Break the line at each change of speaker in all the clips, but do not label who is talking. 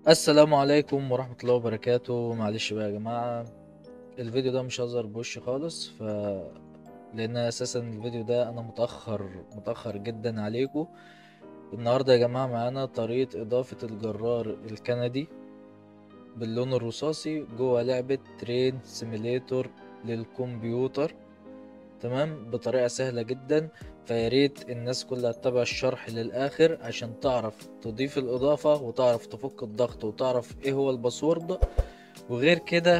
السلام عليكم ورحمة الله وبركاته معلش بقى يا جماعة الفيديو ده مش هظهر بوشي خالص ف لان اساسا الفيديو ده انا متأخر متأخر جدا عليكم النهاردة يا جماعة معانا طريقة اضافة الجرار الكندي باللون الرصاصي جوه لعبة ترين سيميليتور للكمبيوتر تمام بطريقة سهلة جدا فياريت الناس كلها تتابع الشرح للآخر عشان تعرف تضيف الإضافة وتعرف تفك الضغط وتعرف ايه هو الباسورد وغير كده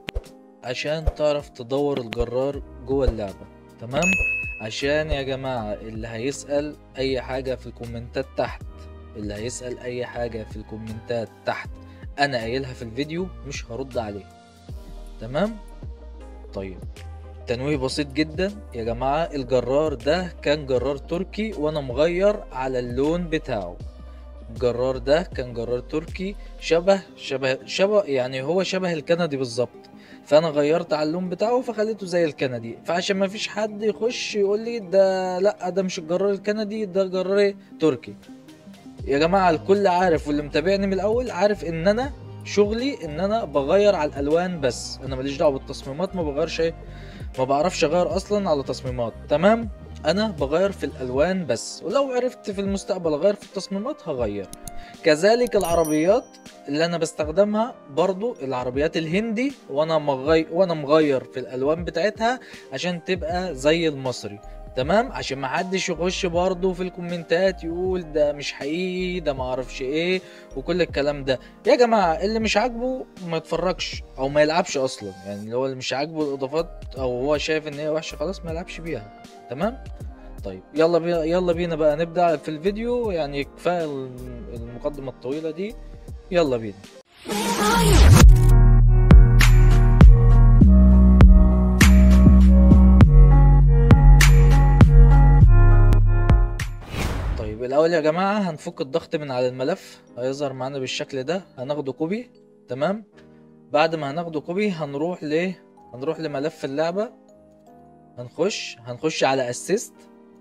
عشان تعرف تدور الجرار جوه اللعبة تمام عشان يا جماعة اللي هيسأل أي حاجة في الكومنتات تحت اللي هيسأل أي حاجة في الكومنتات تحت أنا قايلها في الفيديو مش هرد عليه تمام طيب تنويه بسيط جدا يا جماعة الجرار ده كان جرار تركي وانا مغير على اللون بتاعه الجرار ده كان جرار تركي شبه شبه شبه يعني هو شبه الكندي بالظبط فانا غيرت على اللون بتاعه فخليته زي الكندي فعشان ما فيش حد يخش يقول لي ده لا ده مش الجرار الكندي ده جرار إيه؟ تركي يا جماعة الكل عارف واللي متابعني من الاول عارف ان انا شغلي ان انا بغير على الالوان بس انا ماليش دعوه بالتصميمات ما بغيرش ايه ما بعرفش اغير اصلا على تصميمات تمام انا بغير في الالوان بس ولو عرفت في المستقبل اغير في التصميمات هغير كذلك العربيات اللي انا بستخدمها برضو العربيات الهندي وانا مغير وانا مغير في الالوان بتاعتها عشان تبقى زي المصري تمام عشان ما حدش يخش برضه في الكومنتات يقول ده مش حقيقي ده ما اعرفش ايه وكل الكلام ده يا جماعه اللي مش عاجبه ما يتفرجش او ما يلعبش اصلا يعني اللي هو اللي مش عاجبه الاضافات او هو شايف ان هي وحشه خلاص ما يلعبش بيها تمام طيب يلا بينا يلا بينا بقى نبدا في الفيديو يعني كفايه المقدمه الطويله دي يلا بينا طيب الاول يا جماعه هنفك الضغط من على الملف هيظهر معانا بالشكل ده هناخده كوبي تمام بعد ما هناخده كوبي هنروح ل هنروح لملف اللعبه هنخش هنخش على اسيست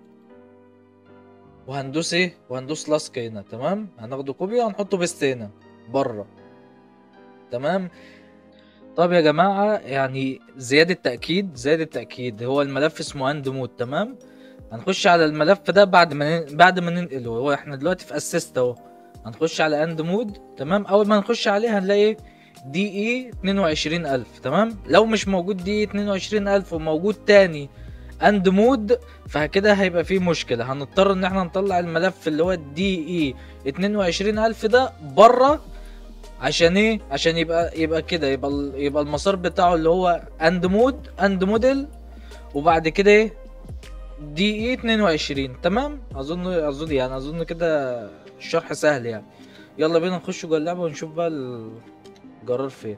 وهندوس ايه وهندوس لاسك هنا تمام هناخده كوبي وهنحطه بيست هنا بره تمام طب يا جماعه يعني زياده تاكيد زياده تاكيد هو الملف اسمه اند مود تمام هنخش على الملف ده بعد ما ن... بعد ما ننقله هو احنا دلوقتي في اسيست اهو هنخش على اند مود تمام اول ما نخش عليه هنلاقي دي اي 22000 تمام لو مش موجود دي اي 22000 وموجود تاني اند مود فكده هيبقى فيه مشكله هنضطر ان احنا نطلع الملف اللي هو الدي اي 22000 ده بره عشان ايه عشان يبقى يبقى كده يبقى يبقى المسار بتاعه اللي هو اند مود اند موديل وبعد كده ايه دي اي 22 تمام اظن اظن يعني اظن كده الشرح سهل يعني يلا بينا نخش جوه اللعبه ونشوف بقى الجرار فين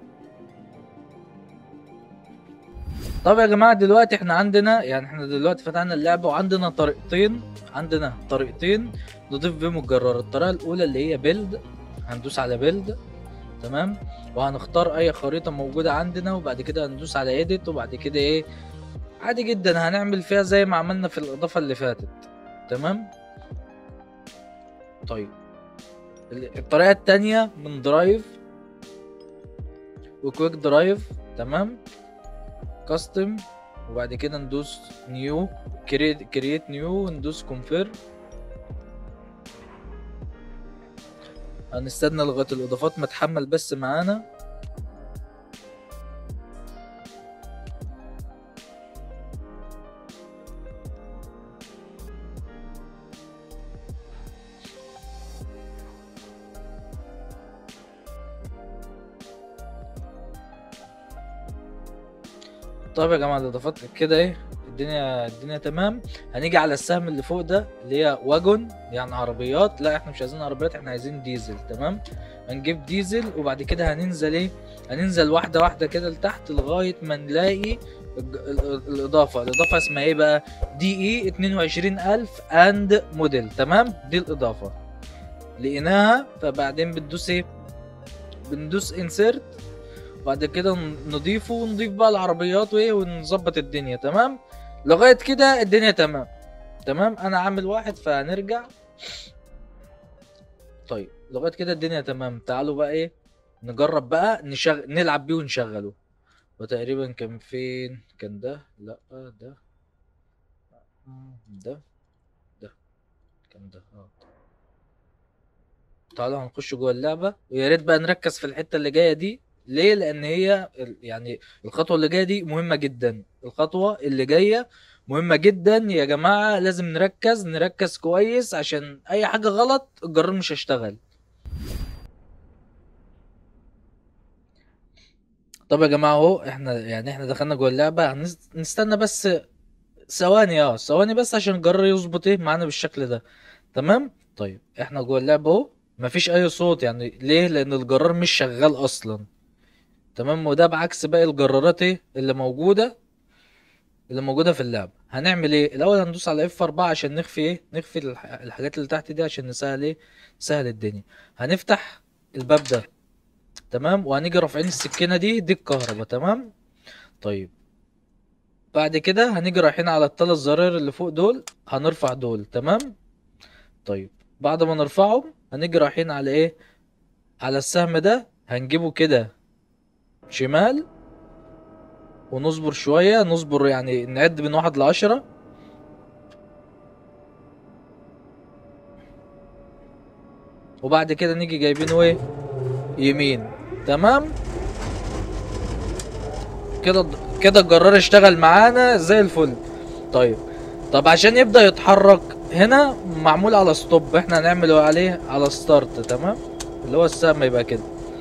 طب يا جماعه دلوقتي احنا عندنا يعني احنا دلوقتي فتحنا اللعبه وعندنا طريقتين عندنا طريقتين نضيف بيهم الجرار الطريقه الاولى اللي هي بيلد هندوس على بيلد تمام وهنختار اي خريطه موجوده عندنا وبعد كده هندوس على ايديت وبعد كده ايه عادي جدا هنعمل فيها زي ما عملنا في الاضافه اللي فاتت تمام طيب الطريقه التانية من درايف وكويك درايف تمام كاستم وبعد كده ندوس نيو كريت كريت نيو وندوس كونفيرم هنستنى لغايه الاضافات ما تحمل بس معانا طيب يا جماعه الاضافات كده ايه الدنيا الدنيا تمام هنيجي على السهم اللي فوق ده اللي هي واجون يعني عربيات لا احنا مش عايزين عربيات احنا عايزين ديزل تمام هنجيب ديزل وبعد كده هننزل ايه هننزل واحده واحده كده لتحت لغايه ما نلاقي الاضافه الاضافه اسمها ايه بقى دي اي 22000 اند موديل تمام دي الاضافه لقيناها فبعدين بتدوس ايه بندوس انسيرت وبعد كده نضيفه ونضيف بقى العربيات وايه ونظبط الدنيا تمام لغايه كده الدنيا تمام تمام انا عامل واحد فهنرجع طيب لغايه كده الدنيا تمام تعالوا بقى ايه نجرب بقى نشغل نلعب بيه ونشغله وتقريبا كان فين كان ده لا ده ده ده كان ده اه تعالوا هنخش جوه اللعبة ويا ريت بقى نركز في الحتة اللي جاية دي ليه؟ لأن هي ال- يعني الخطوة اللي جاية دي مهمة جدا الخطوة اللي جاية مهمة جدا يا جماعة لازم نركز نركز كويس عشان أي حاجة غلط الجرار مش هيشتغل طب يا جماعة اهو احنا يعني احنا دخلنا جوه اللعبة هنس- نستنى بس ثواني اه ثواني بس عشان الجرار يظبط ايه معانا بالشكل ده تمام طيب احنا جوه اللعبة اهو مفيش اي صوت يعني ليه لان الجرار مش شغال اصلا تمام وده بعكس باقي الجرارات ايه اللي موجودة اللي موجودة في اللعبة هنعمل ايه الاول هندوس على اف 4 عشان نخفي ايه نخفي الح- الحاجات اللي تحت دي عشان نسهل ايه نسهل الدنيا هنفتح الباب ده تمام وهنيجي رافعين السكينة دي دي الكهرباء تمام طيب بعد كده هنيجي رايحين على الثلاث زراير اللي فوق دول هنرفع دول تمام طيب بعد ما نرفعهم هنيجي رايحين على ايه على السهم ده هنجيبه كده شمال ونصبر شوية نصبر يعني نعد من واحد لعشرة وبعد كده نيجي جايبينه ايه يمين تمام كده كده الجرار اشتغل معانا زي الفل طيب طب عشان يبدأ يتحرك هنا معمول على ستوب احنا هنعمله عليه على ستارت تمام اللي هو السهم يبقى كده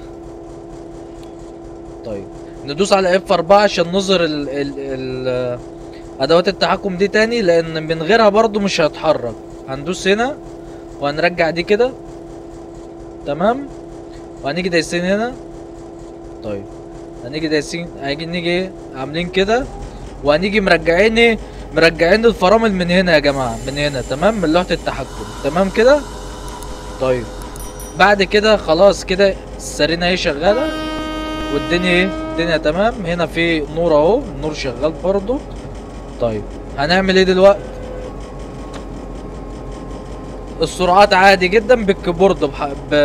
طيب ندوس على اف 4 عشان نظهر ال ال ال ادوات التحكم دي تاني لان من غيرها برضو مش هيتحرك هندوس هنا وهنرجع دي كده تمام وهنيجي دايسين هنا طيب هنيجي دايسين هنيجي نيجي ايه عاملين كده وهنيجي مرجعين ايه مرجعين الفرامل من هنا يا جماعه من هنا تمام من لوحه التحكم تمام كده طيب بعد كده خلاص كده السرينه اهي شغاله والدنيا ايه الدنيا تمام هنا في نور اهو النور شغال برضو طيب هنعمل ايه دلوقتي السرعات عادي جدا بالكيبورد بح... ب...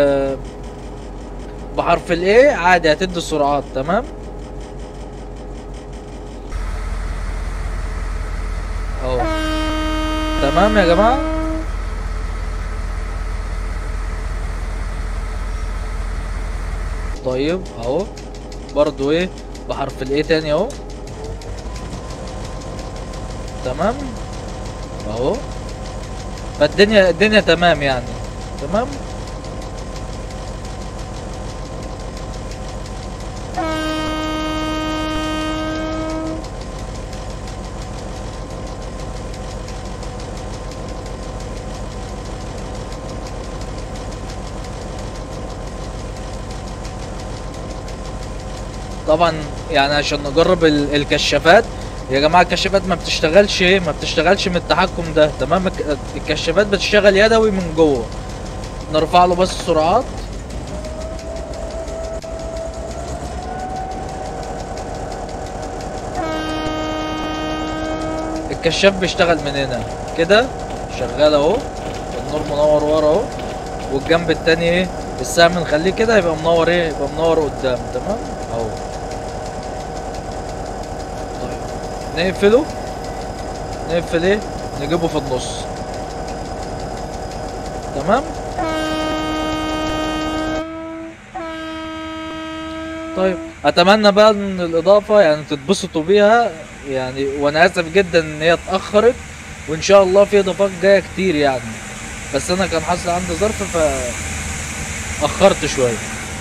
بحرف الايه عادي هتدي السرعات تمام اهو تمام يا جماعه طيب اهو برضو ايه بحرف الايه تاني اهو تمام اهو فالدنيا الدنيا تمام يعني تمام طبعا يعني عشان نجرب ال- الكشافات يا جماعه الكشافات ما بتشتغلش ايه ما بتشتغلش من التحكم ده تمام الك- الكشافات بتشتغل يدوي من جوه نرفع له بس السرعات الكشاف بيشتغل من هنا كده شغال اهو النور منور ورا اهو والجنب التاني ايه السهم نخليه كده يبقى منور ايه يبقى منور قدام تمام اهو طيب نقفله نقفل ايه نجيبه في النص تمام طيب اتمنى بقى ان الاضافه يعني تتبسطوا بيها يعني وانا اسف جدا ان هي اتاخرت وان شاء الله في اضافات جايه كتير يعني بس انا كان حصل عندي ظرف ف اخرت شويه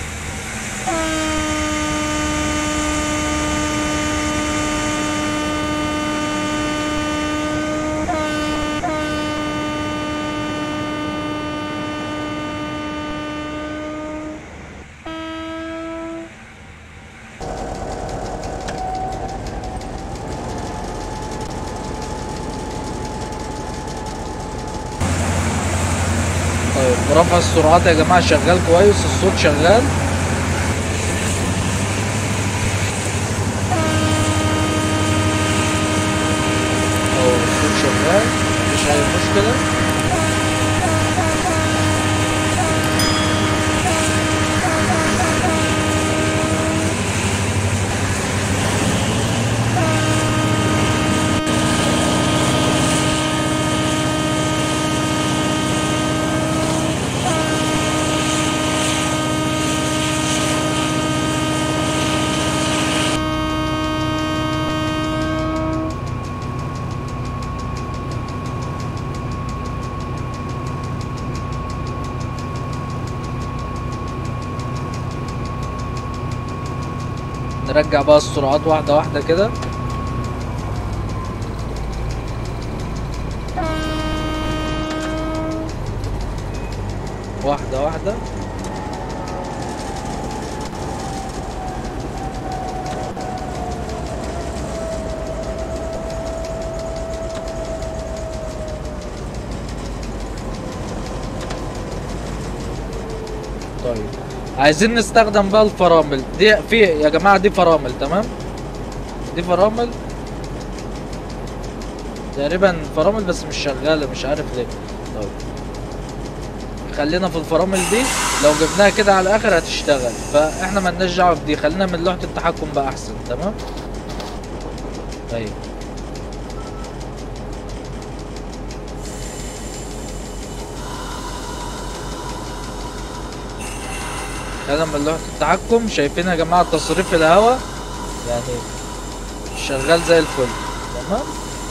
طيب رفع السرعات يا جماعه شغال كويس الصوت شغال اهو الصوت شغال مفيش اي مشكله نرجع بقى السرعات واحدة واحدة كده واحدة واحدة طيب عايزين نستخدم بقى الفرامل دي في يا جماعة دي فرامل تمام دي فرامل تقريبا فرامل بس مش شغالة مش عارف ليه طيب خلينا في الفرامل دي لو جبناها كده على الاخر هتشتغل فاحنا ملناش دعوه بدي خلينا من لوحه التحكم بقى احسن تمام ايوه خلينا من لوحه التحكم شايفين يا جماعه تصريف الهواء يعني شغال زي الفل تمام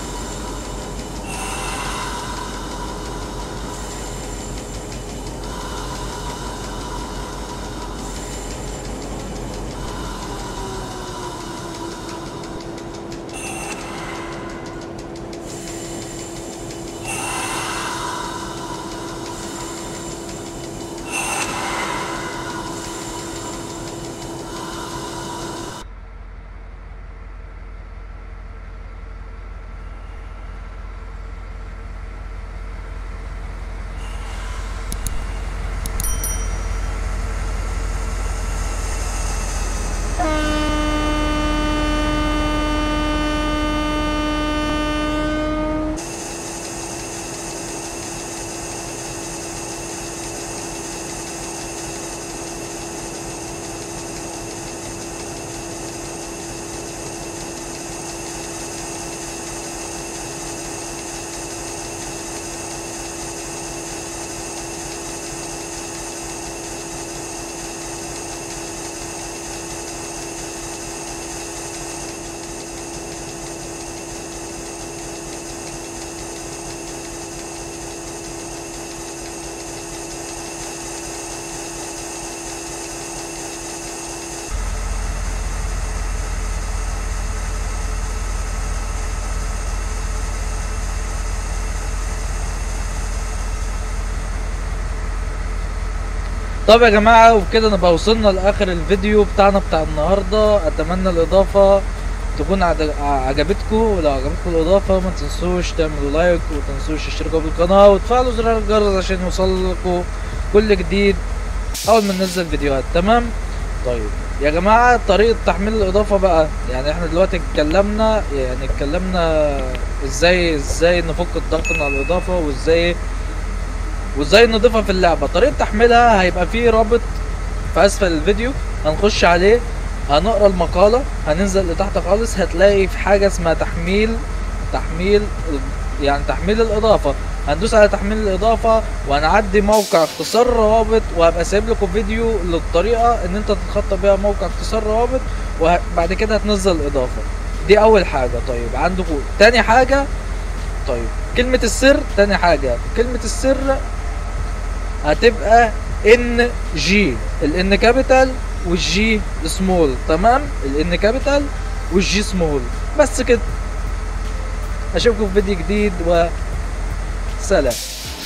طب يا جماعة وبكده نبقى وصلنا لآخر الفيديو بتاعنا بتاع النهاردة أتمنى الإضافة تكون عد- عجبتكم ولو عجبتكم الإضافة ما تنسوش تعملوا لايك وتنسوش تشتركوا بالقناة وتفعلوا زر الجرس عشان يوصل لكم كل جديد أول ما ننزل فيديوهات تمام طيب يا جماعة طريقة تحميل الإضافة بقى يعني احنا دلوقتي اتكلمنا يعني اتكلمنا ازاي ازاي نفك الضغط من على الإضافة وازاي وازاي نضيفها في اللعبة طريقة تحميلها هيبقى فيه رابط في اسفل الفيديو هنخش عليه هنقرا المقالة هننزل لتحت خالص هتلاقي في حاجة اسمها تحميل تحميل يعني تحميل الإضافة هندوس على تحميل الإضافة وهنعدي موقع اختصار روابط وهبقى سايب لكم فيديو للطريقة إن أنت تتخطى بيها موقع اختصار روابط وبعد كده هتنزل الإضافة دي أول حاجة طيب عندكم تاني حاجة طيب كلمة السر تاني حاجة كلمة السر هتبقى ان جي الان كابيتال والجي سمول تمام الان كابيتال والجي سمول بس كده اشوفكم في فيديو جديد وسلام